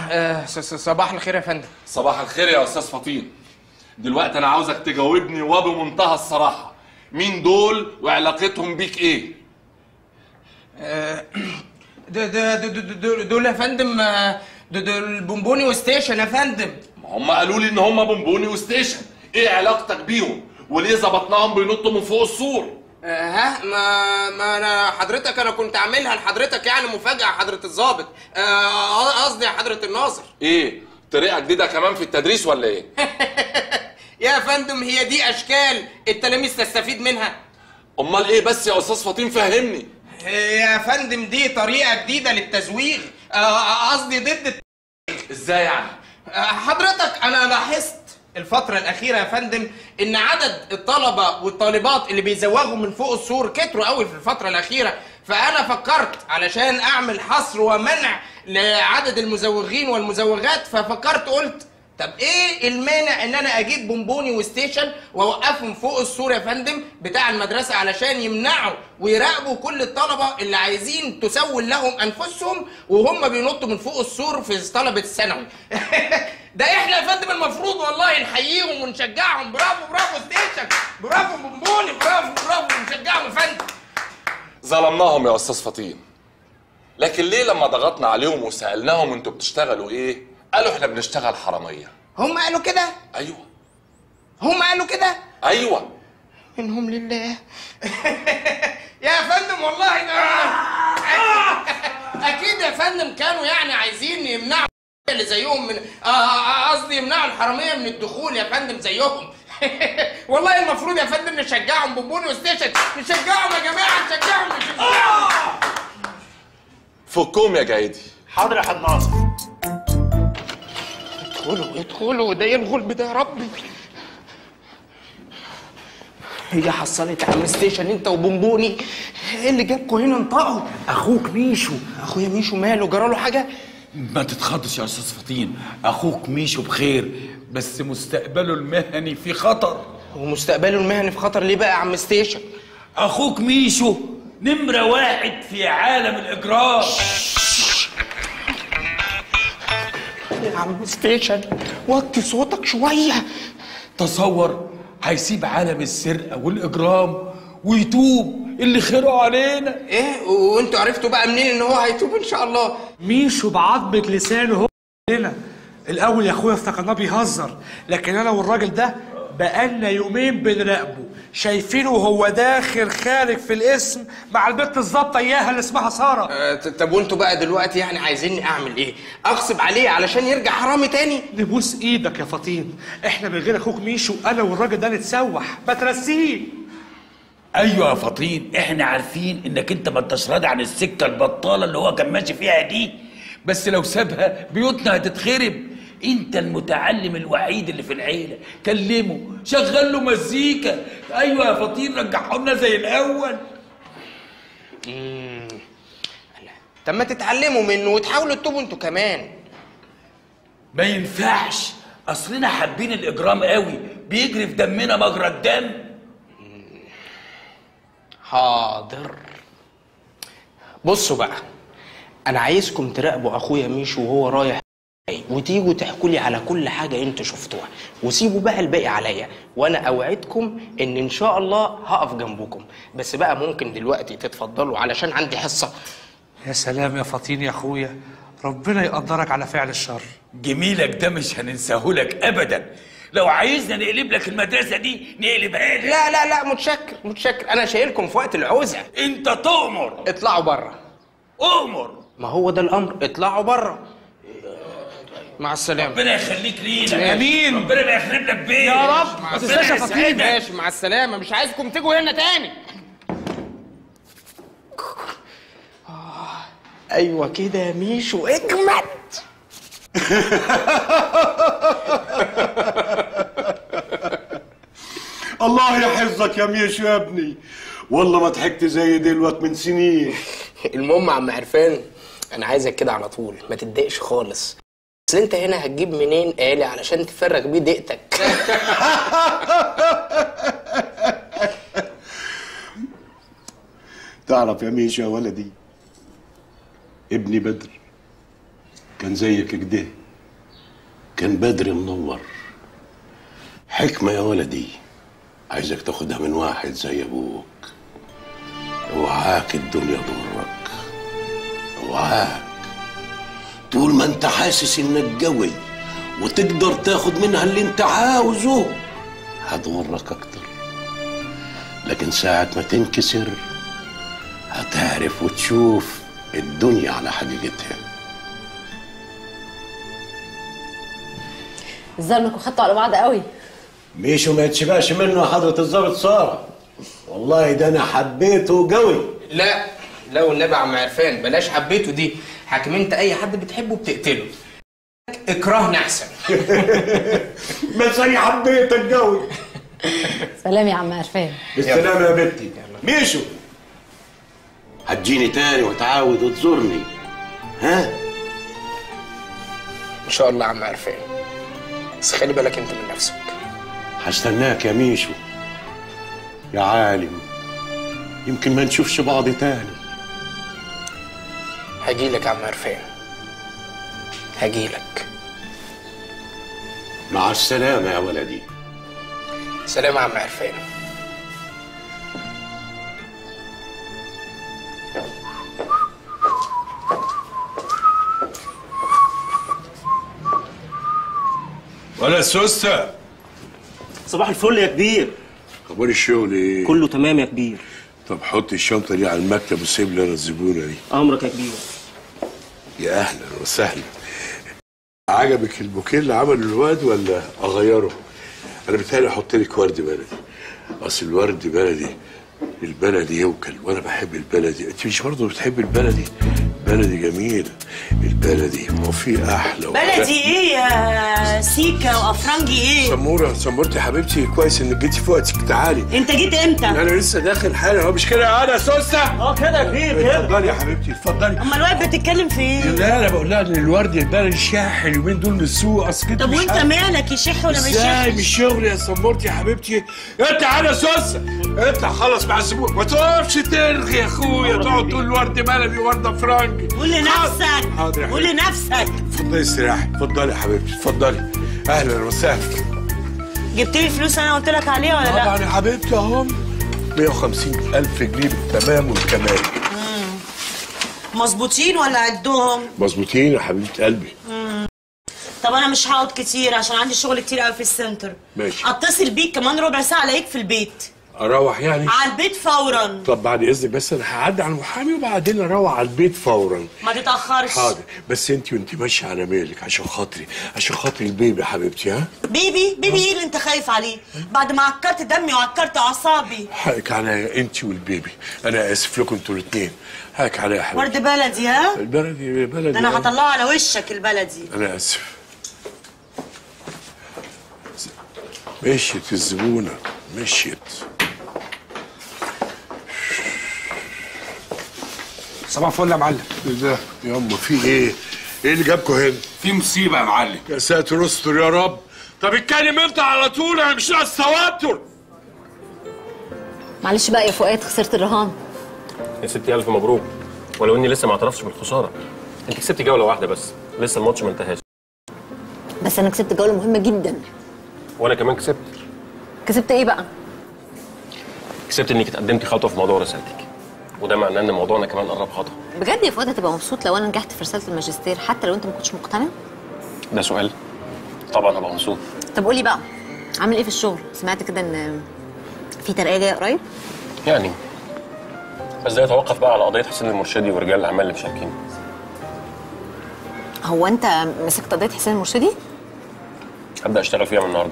آه س- س- صباح الخير يا فندم صباح الخير يا استاذ فطين دلوقتي انا عاوزك تجاوبني وبمنتهى الصراحه مين دول وعلاقتهم بيك ايه آه، ده ده ده- ده- ده- دول يا فندم آه، ده دول بونبوني وستيشن يا فندم ما هم قالوا لي ان هم بونبوني وستيشن ايه علاقتك بيهم وليه ظبطناهم بينطوا من فوق السور آه، ها ما ما انا حضرتك انا كنت عاملها لحضرتك يعني مفاجاه حضره الضابط آه، قصدي يا حضره الناظر ايه طريقه جديده كمان في التدريس ولا ايه يا فندم هي دي اشكال التلاميذ تستفيد منها امال ايه بس يا استاذ فطين فهمني يا فندم دي طريقه جديده للتزويغ آه، قصدي ضد الت- ازاي يعني آه، حضرتك انا لاحظت الفترة الأخيرة يا فندم إن عدد الطلبة والطالبات اللي بيزوغوا من فوق السور كتروا قوي في الفترة الأخيرة فأنا فكرت علشان أعمل حصر ومنع لعدد المزوغين والمزوغات ففكرت قلت طب ايه المانع ان انا اجيب بونبوني وستيشن واوقفهم فوق السور يا فندم بتاع المدرسه علشان يمنعوا ويراقبوا كل الطلبه اللي عايزين تسول لهم انفسهم وهم بينطوا من فوق السور في طلبه الثانوي ده احنا يا فندم المفروض والله نحييهم ونشجعهم برافو برافو ستيشن برافو بونبوني برافو برافو نشجعهم يا فندم ظلمناهم يا استاذ فطين لكن ليه لما ضغطنا عليهم وسالناهم انتوا بتشتغلوا ايه قالوا احنا بنشتغل حراميه هم قالوا كده ايوه هم قالوا كده ايوه منهم لله يا فندم والله ده اكيد يا فندم كانوا يعني عايزين يمنعوا اللي زيهم من آه، آه، قصدي يمنعوا الحراميه من الدخول يا فندم زيهم والله المفروض يا فندم نشجعهم بونبوني وستيشن نشجعهم يا جماعه نشجعهم نشجعهم فكهم يا جايدي حاضر يا حاج ناصر ادخلوا ادخلوا ده ايه الغلب ده يا ربي هي حصلت يا عم ستيشن انت وبونبوني ايه اللي جابكوا هنا انطقوا اخوك ميشو اخويا ميشو ماله جراله حاجه ما تتخضش يا استاذ فطين اخوك ميشو بخير بس مستقبله المهني في خطر ومستقبله المهني في خطر ليه بقى يا عم ستيشن اخوك ميشو نمرة واحد في عالم الاجرام يا عم ستيشن وطي صوتك شويه تصور هيسيب عالم السرقة والاجرام ويتوب اللي خيره علينا ايه وانتوا عرفتوا بقى منين ان هو هيتوب ان شاء الله ميشو بعضمة لسانه هو هنا الاول يا اخويا افتكرناه بيهزر لكن انا والراجل ده بقالنا يومين بنراقبه شايفينه وهو داخل خارج في الاسم مع البت الظابطه اياها اللي اسمها ساره آه، ط- طب وانتوا بقى دلوقتي يعني عايزيني اعمل ايه اغصب عليه علشان يرجع حرامي تاني نبوس ايدك يا فطين احنا من غير اخوك ميشو انا والراجل ده نتسوح ما ترسيه ايوه يا فطين احنا عارفين انك انت ما انتش راضي عن السكه البطاله اللي هو كان ماشي فيها دي بس لو سابها بيوتنا هتتخرب انت المتعلم الوحيد اللي في العيله كلمه شغل له مزيكا ايوه يا فطين رجعه لنا زي الاول طب ما تتعلموا منه وتحاولوا تتوبوا انتوا كمان ما ينفعش اصلنا حابين الاجرام قوي بيجري في دمنا مجرى الدم حاضر بصوا بقى انا عايزكم تراقبوا اخويا ميشو وهو رايح وتيجوا تحكوا لي على كل حاجه انتوا شفتوها وسيبوا بقى الباقي عليا وانا اوعدكم ان ان شاء الله هقف جنبكم بس بقى ممكن دلوقتي تتفضلوا علشان عندي حصه يا سلام يا فطين يا اخويا ربنا يقدرك على فعل الشر جميلك ده مش هننساهولك ابدا لو عايزنا نقلب لك المدرسه دي نقلبها لك لا لا لا متشكر متشكر انا شايلكم في وقت العوزه انت تؤمر اطلعوا بره اؤمر ما هو ده الامر اطلعوا بره مع السلامه ربنا يخليك لينا امين ربنا ما يخرب لك بيت يا رب ما ربنا تنساش يا فطين يسعدك. ماشي مع السلامه مش عايزكم تيجوا هنا تاني آه، ايوه كده يا ميشو اجمد الله يحفظك يا ميشو يا ابني والله ما ضحكت زي دلوقت من سنين المهم يا عم عرفان انا عايزك كده على طول ما تتضايقش خالص اصل انت هنا هتجيب منين آلي علشان تفرغ بيه ضيقتك تعرف يا ميشو يا ولدي ابني بدر كان زيك كده كان بدري منور حكمة يا ولدي عايزك تاخدها من واحد زي ابوك اوعاك الدنيا تغرك اوعاك طول ما انت حاسس انك قوي وتقدر تاخد منها اللي انت عاوزه هتغرك اكتر لكن ساعة ما تنكسر هتعرف وتشوف الدنيا على حقيقتها الظاهر انكم خدتوا على بعض قوي ميشو ما يتشبعش منه يا حضرة الظابط سارة والله ده انا حبيته قوي لا لا والنبي يا عم عرفان بلاش حبيته دي حاكم انت اي حد بتحبه بتقتله اكرهني احسن بس انا حبيتك قوي سلام يا عم عرفان بالسلامة يا بنتي ميشو هتجيني تاني وتعاود وتزورني ها ان شاء الله يا عم عرفان بس خلي بالك انت من نفسك هستناك يا ميشو يا عالم يمكن ما نشوفش بعض تاني هجيلك يا عم عرفان هجيلك مع السلامة يا ولدي سلام يا عم عرفان ولا سوسة صباح الفل يا كبير اخبار الشغل ايه؟ كله تمام يا كبير طب حط الشنطة دي على المكتب وسيب لي انا الزبونة دي امرك يا كبير يا اهلا وسهلا عجبك البوكيه اللي عمله الواد ولا اغيره؟ انا بتهيألي احط لك ورد بلدي اصل الورد بلدي البلدي يوكل وانا بحب البلدي انت مش برضه بتحب البلدي بلدي جميل البلدي ما هو في احلى وأحلى. بلدي ايه يا سيكا وافرنجي ايه سمورة سمورتي حبيبتي كويس انك جيتي في وقتك تعالي انت جيت امتى انا لسه داخل حالا هو مش كده يا انا سوسه اه كده يا كبير كده اتفضلي يا حبيبتي اتفضلي اما الواد بتتكلم في ايه لا انا بقول لها ان الورد البلدي شاح اليومين دول من السوق اصل كده طب مش وانت عارف. مالك يشح ولا مش ازاي يشح مش شغل يا سمورتي يا حبيبتي اطلع على سوسه اطلع خلص مع الزبون ما تقفش ترغي يا اخويا تقعد تقول ورد بلدي ورده فرنجي قول لنفسك حاضر يا قول حبيبتي. لنفسك اتفضلي استريحي اتفضلي يا حبيبتي اتفضلي اهلا وسهلا جبت لي الفلوس انا قلت لك عليها ولا لا طبعا يا حبيبتي اهم 150 ألف جنيه بالتمام والكمال مظبوطين ولا عدهم مظبوطين يا حبيبة قلبي طب انا مش هقعد كتير عشان عندي شغل كتير قوي في السنتر ماشي. اتصل بيك كمان ربع ساعه الاقيك في البيت أروح يعني على البيت فورا طب بعد إذنك بس أنا هعدي على المحامي وبعدين أروح على البيت فورا ما تتاخرش حاضر بس أنت وأنت ماشية على مالك عشان خاطري عشان خاطري البيبي يا حبيبتي ها بيبي بيبي ايه اللي انت خايف عليه بعد ما عكرت دمي وعكرت اعصابي حقك عليا أنت والبيبي أنا آسف لكم أنتوا الاتنين حقك عليا يا ورد حبيبتي بلدي ها البلدي بلدي ده انا آه. هطلعه على وشك البلدي أنا آسف مشيت الزبونة مشيت صباح الفل يا معلم ايه ده ياما في ايه؟ ايه اللي جابكوا هنا؟ في مصيبه يا معلم يا ساتر استر يا رب طب اتكلم انت على طول انا مش ناقص توتر معلش بقى يا فؤاد خسرت الرهان يا ستي ألف مبروك ولو إني لسه ما اعترفتش بالخسارة أنت كسبتي جولة واحدة بس لسه الماتش ما انتهاش بس انا كسبت جوله مهمه جدا وأنا كمان كسبت كسبت ايه بقى كسبت إنك اتقدمتي خطوة في موضوع رسالتك وده معناه إن موضوعنا كمان قرب خطوة بجد يا فؤاد هتبقى مبسوط لو انا نجحت في رساله الماجستير حتى لو انت ما كنتش مقتنع ده سؤال طبعا هبقى مبسوط طب قولي بقى عامل ايه في الشغل سمعت كده ان في ترقيه جايه قريب يعني بس ده يتوقف بقى على قضية حسين المرشدي ورجال الأعمال اللي مشاركين هو انت مسكت قضيه حسين المرشدي هبدأ أشتغل فيها من النهاردة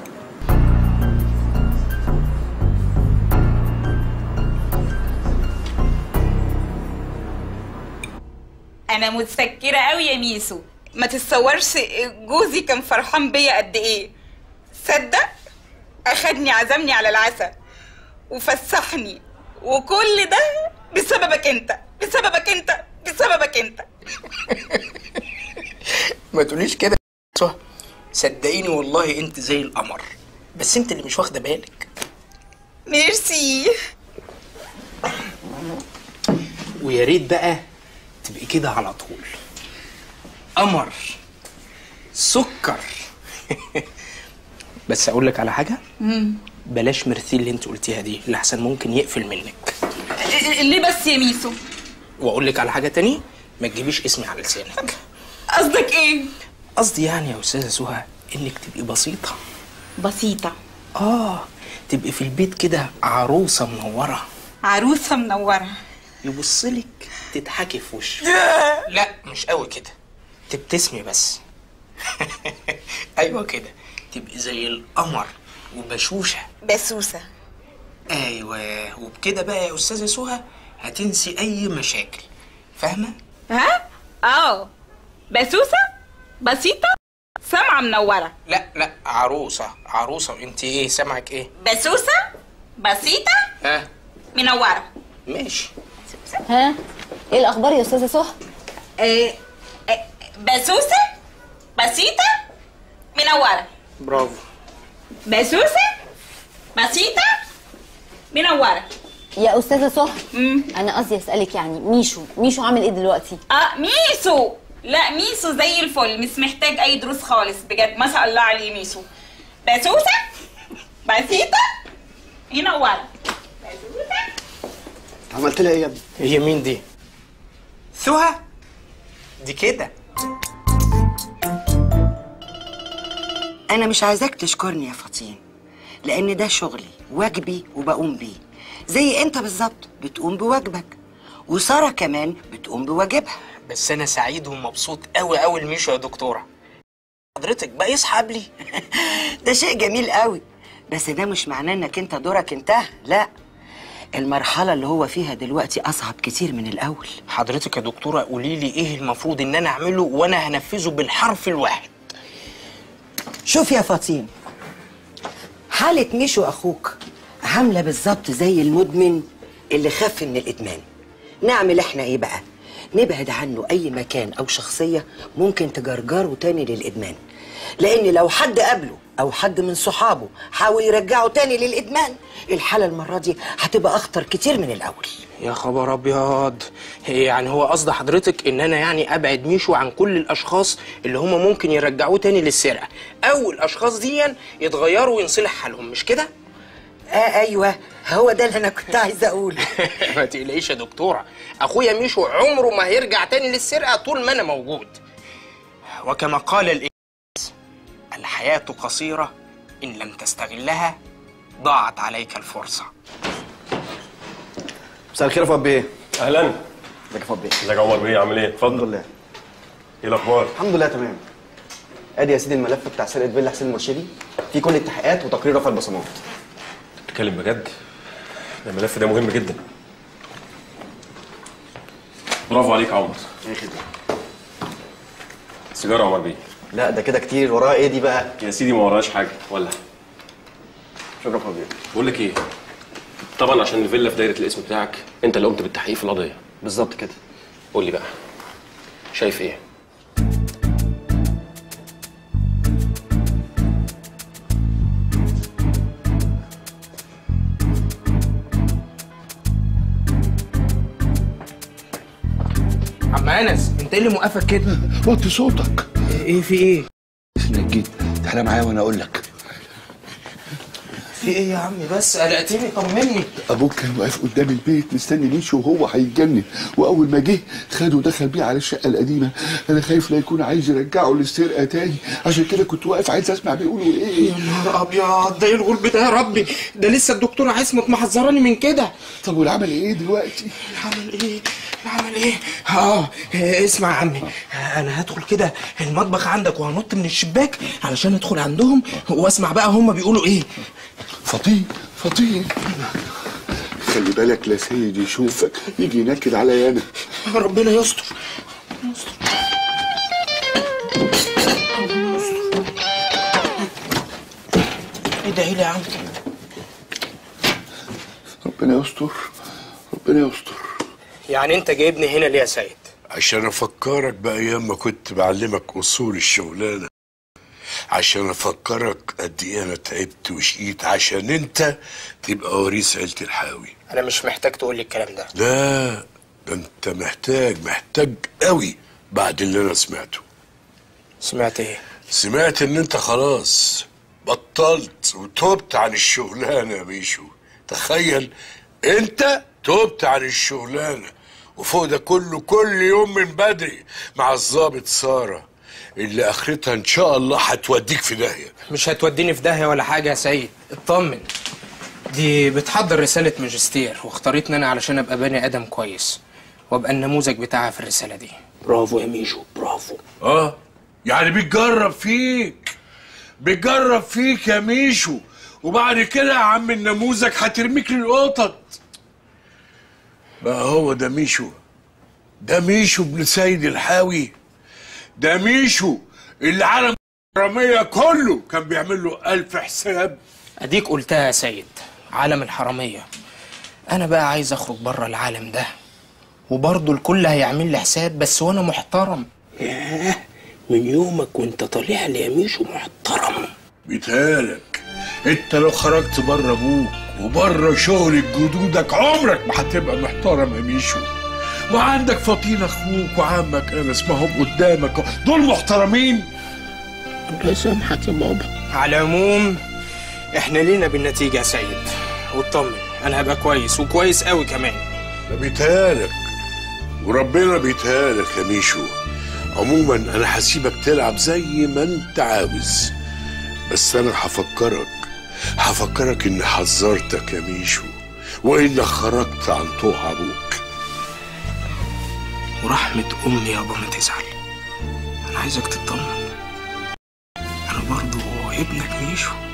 انا متسكره قوي يا ميسو ما تتصورش جوزي كان فرحان بيا قد ايه صدق اخدني عزمني على العسل وفسحني وكل ده بسببك انت بسببك انت بسببك انت ما تقوليش كده يا سهى. صدقيني والله انت زي القمر بس انت اللي مش واخده بالك ميرسي ويا ريت بقى تبقي كده على طول قمر سكر بس اقول لك على حاجه مم. بلاش مرثي اللي انت قلتيها دي لحسن ممكن يقفل منك ليه بس يا ميسو واقول لك على حاجه تاني ما تجيبيش اسمي على لسانك قصدك ايه قصدي يعني يا استاذه سهى انك تبقي بسيطه بسيطه اه تبقي في البيت كده عروسه منوره عروسه منوره يبصلك تضحكي في وشه لا مش قوي كده تبتسمي بس ايوه كده تبقي زي القمر وبشوشه بسوسه ايوه وبكده بقى يا استاذه سهى هتنسي اي مشاكل فاهمه ها اه بسوسه بسيطه سمعه منوره لا لا عروسه عروسه انت ايه سامعك ايه بسوسه بسيطه ها منوره ماشي ها ايه الاخبار يا استاذه سهى إيه إيه، بسوسه بسيطه منوره برافو بسوسه بسيطه منوره يا استاذه سهى انا قصدي اسالك يعني ميشو ميشو عامل ايه دلوقتي اه ميسو لا ميسو زي الفل مش محتاج اي دروس خالص بجد ما شاء الله عليه ميسو بسوسه بسيطه منوره عملت لها ايه يا ابني؟ هي مين دي سهى دي كده أنا مش عايزاك تشكرني يا فطين لأن ده شغلي واجبي وبقوم بيه زي أنت بالظبط بتقوم بواجبك وسارة كمان بتقوم بواجبها بس انا سعيد ومبسوط قوي قوي لميشو يا دكتوره حضرتك بقى يصحى لي ده شيء جميل قوي بس ده مش معناه إنك أنت دورك انتهى لا المرحلة اللي هو فيها دلوقتي أصعب كتير من الأول حضرتك يا دكتوره قولي لي ايه المفروض ان انا اعمله وانا هنفذه بالحرف الواحد شوف يا فطين حالة ميشو أخوك عاملة بالظبط زي المدمن اللي خف من الإدمان نعمل إحنا إيه بقى؟ نبعد عنه أي مكان أو شخصية ممكن تجرجره تاني للإدمان لأن لو حد قابله أو حد من صحابه حاول يرجعه تاني للإدمان الحالة المرة دي هتبقى أخطر كتير من الأول يا خبر ابيض يعني هو قصد حضرتك ان انا يعني ابعد ميشو عن كل الاشخاص اللي هم ممكن يرجعوه تاني للسرقه او الاشخاص دي يتغيروا وينصلح حالهم مش كده آه أيوه هو ده اللي أنا كنت عايزة أقوله ما تقلقيش يا دكتوره اخويا ميشو عمره ما هيرجع تاني للسرقه طول ما انا موجود وكما قال الانجليز الحياه قصيره ان لم تستغلها ضاعت عليك الفرصه مساء الخير يا فؤاد بيه اهلا ازيك يا فؤاد بيه ازيك يا عمر بيه عامل ايه اتفضل الحمد لله ايه الاخبار الحمد لله تمام ادي يا سيدي الملف بتاع سرقه فيلا حسين المرشدي فيه كل التحقيقات وتقرير رفع البصمات بتتكلم بجد ده الملف ده مهم جدا برافو عليك يا عمر ايه خدمه سيجاره يا عمر بيه لا ده كده كتير وراها ايه دي بقى يا سيدي ما وراش حاجه ولا شكرا يا فؤاد بيه بقول لك ايه طبعا عشان الفيلا في دايره الاسم بتاعك انت اللي قمت بالتحقيق في القضيه بالظبط كده قول لي بقى شايف ايه عم انس انت ايه اللي موقفك كده وطي صوتك ايه في ايه انك جيت تعالى معايا وانا اقول لك في ايه يا عمي بس قلقتني طمني ابوك كان واقف قدام البيت مستني ميشو وهو هيتجنن واول ما جه خده ودخل بيه على الشقه القديمه انا خايف لا يكون عايز يرجعه للسرقه تاني عشان كده كنت واقف عايز اسمع بيقولوا ايه يا نهار ابيض ده ايه الغلب ده يا ربي ده لسه الدكتوره عصمت محذراني من كده طب والعمل ايه دلوقتي العمل ايه العمل ايه اه إيه، اسمع يا عمي انا هدخل كده المطبخ عندك وهنط من الشباك علشان ادخل عندهم واسمع بقى هم بيقولوا ايه فطين فطين خلي بالك لا سيد يشوفك يجي ينكد عليا انا ربنا يستر ايه ده ايه ده يا عم ربنا يستر ربنا يستر يعني انت جايبني هنا ليه يا سيد عشان افكرك بايام ما كنت بعلمك اصول الشغلانه عشان افكرك قد ايه انا تعبت وشقيت عشان انت تبقى وريث عيله الحاوي انا مش محتاج تقول لي الكلام ده لا ده انت محتاج محتاج قوي بعد اللي انا سمعته سمعت ايه سمعت ان انت خلاص بطلت وتوبت عن الشغلانه يا بيشو تخيل انت توبت عن الشغلانه وفوق ده كله كل يوم من بدري مع الضابط ساره اللي اخرتها ان شاء الله هتوديك في داهيه مش هتوديني في داهيه ولا حاجه يا سيد اطمن دي بتحضر رساله ماجستير واختارتني انا علشان ابقى بني ادم كويس وابقى النموذج بتاعها في الرساله دي برافو يا ميشو برافو اه يعني بتجرب فيك بتجرب فيك يا ميشو وبعد كده يا عم النموذج هترميك للقطط بقى هو ده ميشو ده ميشو ابن سيد الحاوي ده ميشو اللي عالم الرمية كله كان بيعمل له ألف حساب اديك قلتها يا سيد عالم الحراميه انا بقى عايز اخرج بره العالم ده وبرضه الكل هيعمل لي حساب بس وانا محترم ياه من يومك وانت طالع لي يا ميشو محترم بيتهيألك انت لو خرجت بره ابوك وبره شغل جدودك عمرك ما هتبقى محترم يا ميشو وعندك فطين اخوك وعمك انس ما هم قدامك دول محترمين الله يسامحك يا بابا على العموم احنا لينا بالنتيجه يا سيد واطمن انا هبقى كويس وكويس قوي كمان ده بيتهيألك وربنا بيتهيألك يا ميشو عموما انا هسيبك تلعب زي ما انت عاوز بس انا هفكرك هفكرك اني حذرتك يا ميشو وانك خرجت عن طوع ابوك ورحمة أمي يابا ما تزعل أنا عايزك تطمن أنا برضو ابنك ميشو